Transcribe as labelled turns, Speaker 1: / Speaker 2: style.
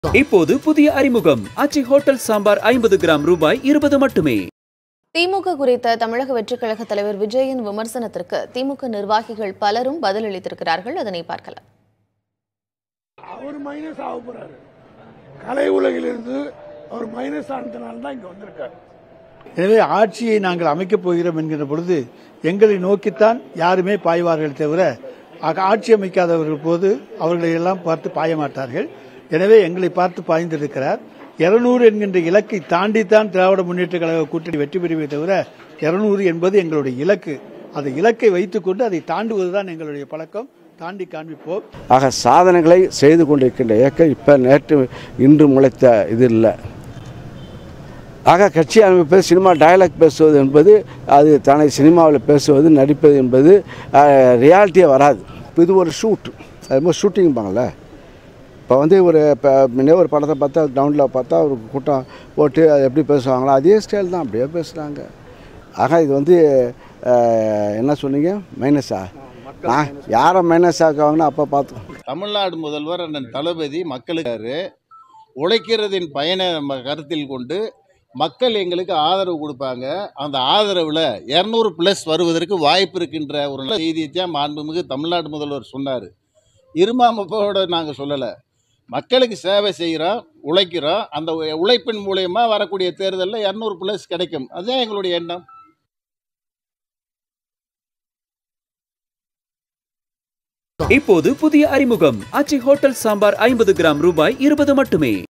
Speaker 1: இப்போது புதிய அறிமுகம் அச்சி ஹோட்டல் சாம்பார் ஐம்பது கிராம் ரூபாய் இருபது மட்டுமே
Speaker 2: திமுக குறித்த தமிழக வெற்றிக் கழக தலைவர் விஜயின் விமர்சனத்திற்கு திமுக நிர்வாகிகள் பலரும் பதிலளித்திருக்கிறார்கள் அதனை பார்க்கலாம்
Speaker 3: அவர் மைனஸ் ஆக போறாரு கலை உலகிலிருந்து அவர் மைனஸ் ஆனதுனால தான் இங்க வந்திருக்காரு
Speaker 4: எனவே ஆட்சியை நாங்கள் அமைக்கப் போகிறோம் என்கின்ற பொழுது எங்களை நோக்கித்தான் யாருமே பாய்வார்கள் தவிர ஆக- ஆட்சி அமைக்காதவர்கள் போது அவர்களை எல்லாம் பார்த்து பாய மாட்டார்கள் எனவே எங்களை பார்த்து பாய்ந்திருக்கிறார் இருநூறு என்கின்ற இலக்கை தாண்டித்தான் திராவிட முன்னேற்ற கழக கூட்டணி வெற்றி பெறுவே தவிர இருநூறு என்பது எங்களுடைய இலக்கு அந்த இலக்கை வைத்துக்கொண்டு அதை தாண்டுவதுதான் எங்களுடைய பழக்கம் தாண்டி காண்பிப்போம்
Speaker 5: ஆக சாதனைகளை செய்து கொண்டிருக்கின்ற இயக்கம் இப்போ நேற்று இன்று முளைத்த இது இல்லை ஆக கட்சி அமைப்பது சினிமா டயலாக் பேசுவது என்பது அது தன்னை சினிமாவில் பேசுவது நடிப்பது என்பது ரியாலிட்டியே வராது இப்போ இது ஒரு ஷூட் அது மாதிரி ஷூட்டிங்பாங்கள்ல இப்போ வந்து ஒரு இப்போ முன்னே ஒரு படத்தை பார்த்தா டவுனில் பார்த்தா ஒரு கூட்டம் போட்டு அது எப்படி பேசுவாங்களோ அதே ஸ்டைல் தான் அப்படியே பேசுகிறாங்க ஆக இது வந்து அஹ், என்ன சொன்னீங்க மைனஸா நான் யாரை மைனஸ் ஆக்குவாங்கன்னு அப்போ பார்த்தோம்
Speaker 6: தமிழ்நாடு முதல்வர் அண்ணன் தளபதி மக்களுக்கு உழைக்கிறதின் பயனை நம்ம கருத்தில் கொண்டு மக்கள் எங்களுக்கு ஆதரவு கொடுப்பாங்க அந்த ஆதரவில் இரநூறு ப்ளஸ் வருவதற்கு வாய்ப்பு இருக்கின்ற ஒரு நல்ல செய்தியை தான் மாண்புமிகு தமிழ்நாடு முதல்வர் சொன்னார் இருமாமப்போட நாங்கள் சொல்லலை மக்களுக்கு சேவை செய்கிறோம் உழைக்கிறோம் அந்த உ- உழைப்பின் மூலயமா வரக்கூடிய தேர்தலில் இரநூறு ப்ளஸ் கிடைக்கும் அதுதான் எங்களுடைய எண்ணம்
Speaker 1: இப்போது புதிய அறிமுகம் அச்சி ஹோட்டல் சாம்பார் ஐம்பது கிராம் ரூபாய் இருபது மட்டுமே